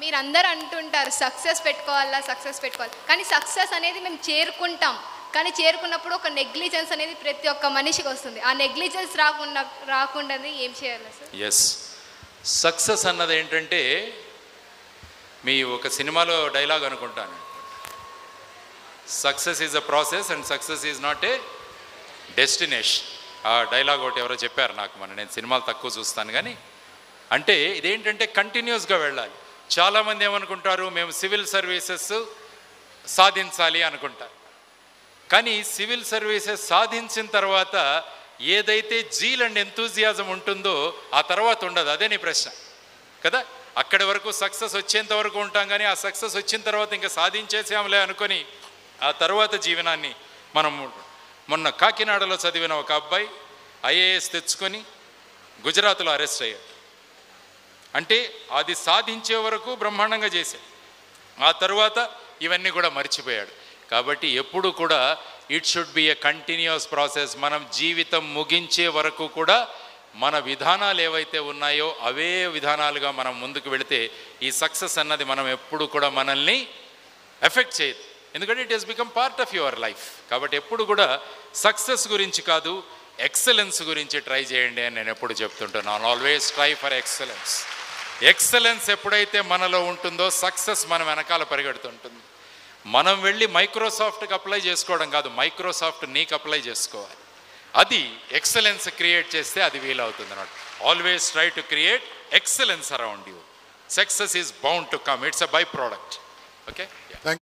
మీరు అందరూ అంటుంటారు సక్సెస్ పెట్టుకోవాలా సక్సెస్ పెట్టుకోవాలి కానీ సక్సెస్ అనేది మేము చేరుకుంటాం కానీ చేరుకున్నప్పుడు ఒక నెగ్లిజెన్స్ అనేది ప్రతి ఒక్క మనిషికి వస్తుంది ఆ నెగ్లిజెన్స్ రాకుండా రాకుండా ఏం చేయాలి సార్ ఎస్ సక్సెస్ అన్నది ఏంటంటే మీ ఒక సినిమాలో డైలాగ్ అనుకుంటాను success is a process and success is not a destination ఆ డైలాగ్ ఒకటి ఎవరో చెప్పారు నాకు మన నేను సినిమాలు తక్కువ చూస్తాను కానీ అంటే ఇదేంటంటే కంటిన్యూస్గా వెళ్ళాలి చాలామంది ఏమనుకుంటారు మేము సివిల్ సర్వీసెస్ సాధించాలి అనుకుంటారు కానీ సివిల్ సర్వీసెస్ సాధించిన తర్వాత ఏదైతే జీల్ అండ్ ఎంతూజియాజం ఉంటుందో ఆ తర్వాత ఉండదు అదే నీ ప్రశ్న కదా అక్కడి వరకు సక్సెస్ వచ్చేంత వరకు ఉంటాం కానీ ఆ సక్సెస్ వచ్చిన తర్వాత ఇంకా సాధించేసాంలే అనుకొని ఆ తర్వాత జీవనాన్ని మనం మొన్న కాకినాడలో చదివిన ఒక అబ్బాయి ఐఏఎస్ తెచ్చుకొని గుజరాత్లో అరెస్ట్ అయ్యాడు అంటే అది సాధించే వరకు బ్రహ్మాండంగా చేశాడు ఆ తర్వాత ఇవన్నీ కూడా మర్చిపోయాడు కాబట్టి ఎప్పుడు కూడా it should be a continuous process మనం జీవితం ముగించే వరకు కూడా మన విధానాలు ఏవైతే ఉన్నాయో అవే విధానాలుగా మనం ముందుకు వెళితే ఈ సక్సెస్ అన్నది మనం ఎప్పుడు కూడా మనల్ని ఎఫెక్ట్ చేయదు ఎందుకంటే it has become part of your life కాబట్టి ఎప్పుడు కూడా సక్సెస్ గురించి కాదు ఎక్సలెన్స్ గురించి ట్రై చేయండి అని నేను ఎప్పుడు చెప్తుంటున్నాను always try for excellence excellence ఎప్పుడైతే మనలో ఉంటుందో సక్సెస్ మన వెనకాల పరిగెడుతుంటుంది మనం వెళ్ళి మైక్రోసాఫ్ట్కి అప్లై చేసుకోవడం కాదు మైక్రోసాఫ్ట్ నీకు అప్లై చేసుకోవాలి అది ఎక్సలెన్స్ క్రియేట్ చేస్తే అది వీలవుతుంది అన్నమాట always try to create excellence around you success is bound to come it's a by product okay thank